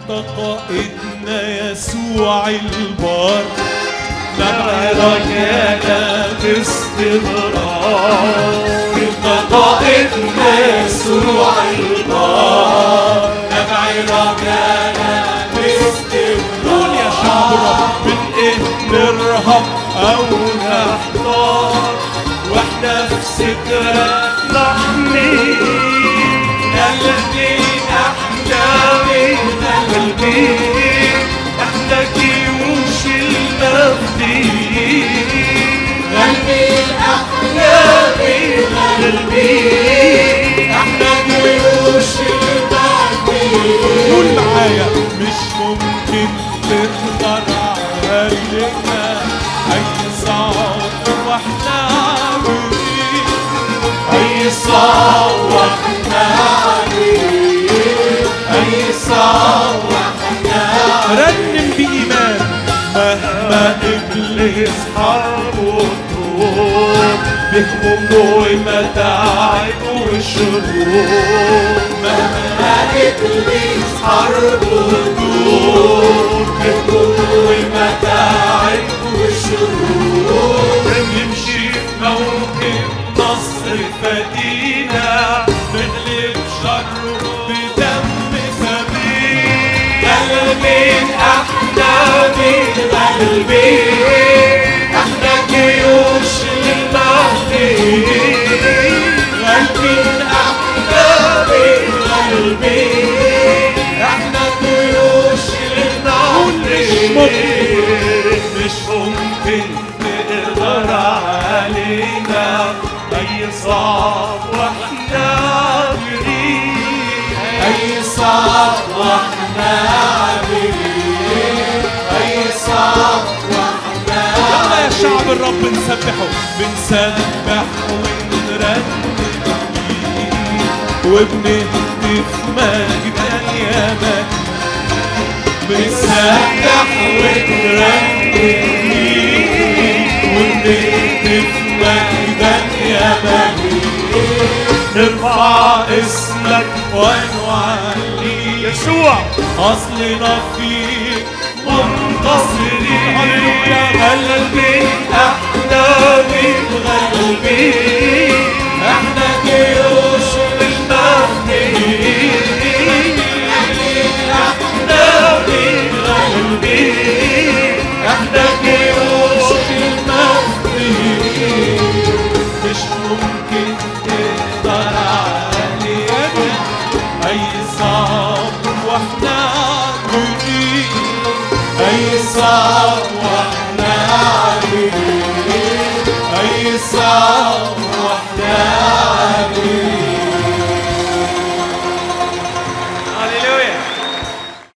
انت قائدنا يسوع البار نبع رجانا باستمرار انت قائدنا يسوع البار نبع رجانا باستمرار يا شعب الرب من ايه نرهب او نحتار واحنا في سكرة نحمي قلبي احلامي قلبي احنا جيوش المفدي قلبي احلامي قلبي احنا جيوش المفدي قول معايا مش ممكن تقدر علينا اي صعب واحنا عاملين اي صعب واحنا عاملين اي صعب رنم بإيمان مهما إبليس حربه طول بهموم ومتاعب وشرور مهما إبليس حربه طول بهموم ومتاعب وشرور نمشي في موكب نصر فدينا نغلب شره بدم ثمين قلبي احلامي قلبي احنا جيوش للمهدي قلبي احلامي قلبي احنا جيوش للمهدي مش ممكن تقدر علينا اي صعب واحنا عابرين اي صعب واحنا عابرين اي صعب واحنا يلا يا شعب الرب نسبحه بنسبح ونرنم وبنهتف مجدا يا مجد بنسبح ونرنم ونهتف مجدا يا مجيد نرفع اسمك ونعلي يسوع أصلنا فيك منتصرين هللويا قلبي أحلامي قلبي احنا جيوش المهدي أحلامي قلبي احنا جيوش المهدي مش ممكن تقدر علينا اي صعب واحنا عابرين اي صعب واحنا عابرين اي صعب واحنا